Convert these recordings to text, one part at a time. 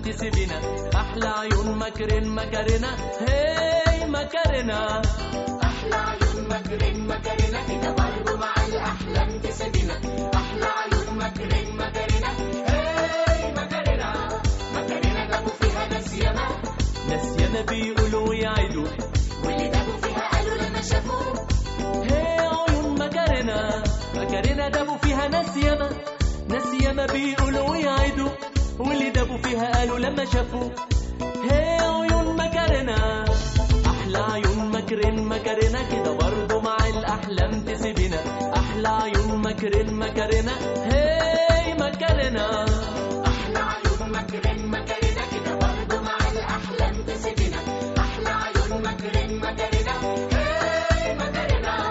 تسيبنا احلى عيون مكرن مكرنا هي مكرنا احلى عيون مكرن مكرنا كده برضه مع الاحلام تسيبنا احلى عيون مكرن مكرنا هي مكرنا مكرنا جابوا فيها ناس ياما ناس ياما بيقولوا ويعدوا واللي جابوا فيها قالوا لما شافوه هي عيون مكرنا مكرنا دابوا فيها ناس ياما ناس ياما بيقولوا ويعدوا واللي دابوا فيها قالوا لما شافوا هي عيون مكرنا احلى عيون مكرن مكرنا كده برضه مع الاحلام تسيبنا احلى عيون مكرن مكرنا هي مكرنا احلى عيون مكرن مكرنا كده برضه مع الاحلام تسيبنا احلى عيون مكرن مكرنا هي مكرنا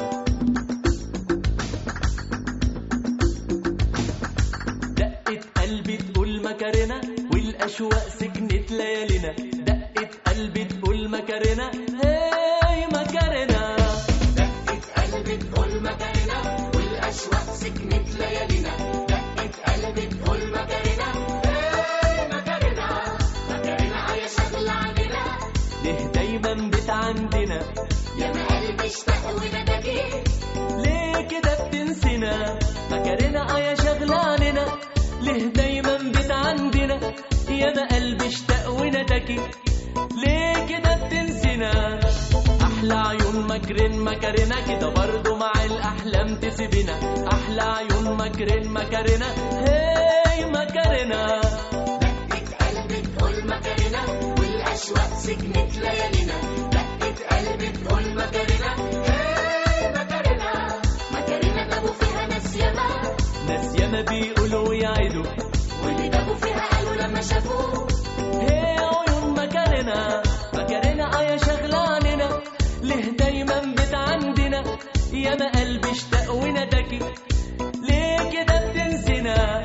دقت قلبي تقول مكرنا والاشواق سكنت ليالينا دقت قلبي تقول مكرنا هي مكرنا دقت قلبي تقول مكرنا والاشواق سكنت ليالينا دقت قلبي تقول مكرنا هي مكرنا مكرنا يا شغل علينا ليه دايما بت عندنا يا ما قلبي اشتاق ونداكي ليه كده بتنسينا مكرنا اه يا شغلة عننا ليه دايما بت عندنا يا ما قلبي اشتاق ونداكي ليه كده بتنسينا احلى عيون مكرن مكرنا كده برضه مع الاحلام تسيبنا احلى عيون مكرن مكرنا هي مكرنا دقت قلبي تقول مكرنا والاشواق سكنت ليالينا دقت قلبي تقول مكرنا هي مكرنا مكرنا جابوا فيها ناس ياما ناس ياما بيقولوا ويعدوا واللي جابوا فيها قالوا لما شافوه هي عيون مكرنا مكرنا اه يا شغلة عننا ليه دايما بت عندنا يا ما قلبي اشتاق ونداكي ليه كده بتنسينا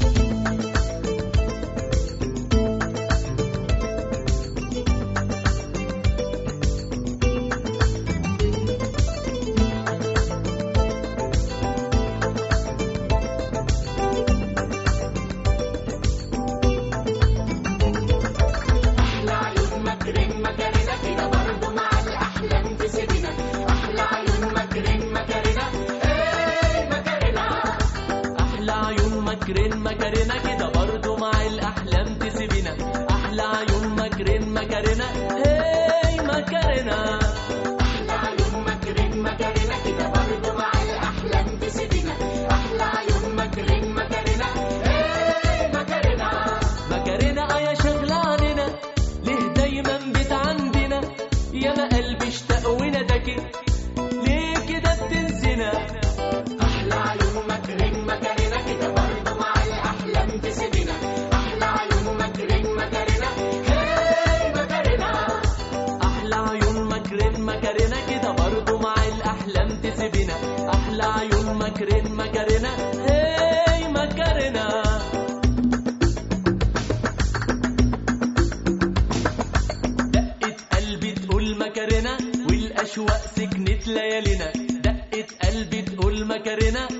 احلى عيون مكرن مكرنا كده برضه مع الاحلام تسيبنا احلى عيون مكرن مكرنا هي مكرنا احلى عيون مكرن مكرنا كده برضه مع الاحلام تسيبنا احلى عيون مكرن مكرنا هي مكرنا احلى عيون مكرن مكرنا كده برضه مع الاحلام تسيبنا احلى عيون مكرن مكرنا هي مكرنا مكرنا اه يا شغلة عننا ليه دايما بت عندنا يا ما قلبي اشتاق ونداكي ليه كده بتنسينا احلى عيون مكرن مكرنا كده برضه مع الاحلام تسيبنا احلى عيون مكرن مكرنا هي مكرنا احلى عيون مكرن مكرنا كده برضه مع الاحلام تسيبنا احلى عيون مكرن مكرنا هي مكرنا دقت قلبي تقول مكرنا والاشواق سكنت ليالينا دقت قلبي تقول مكرنا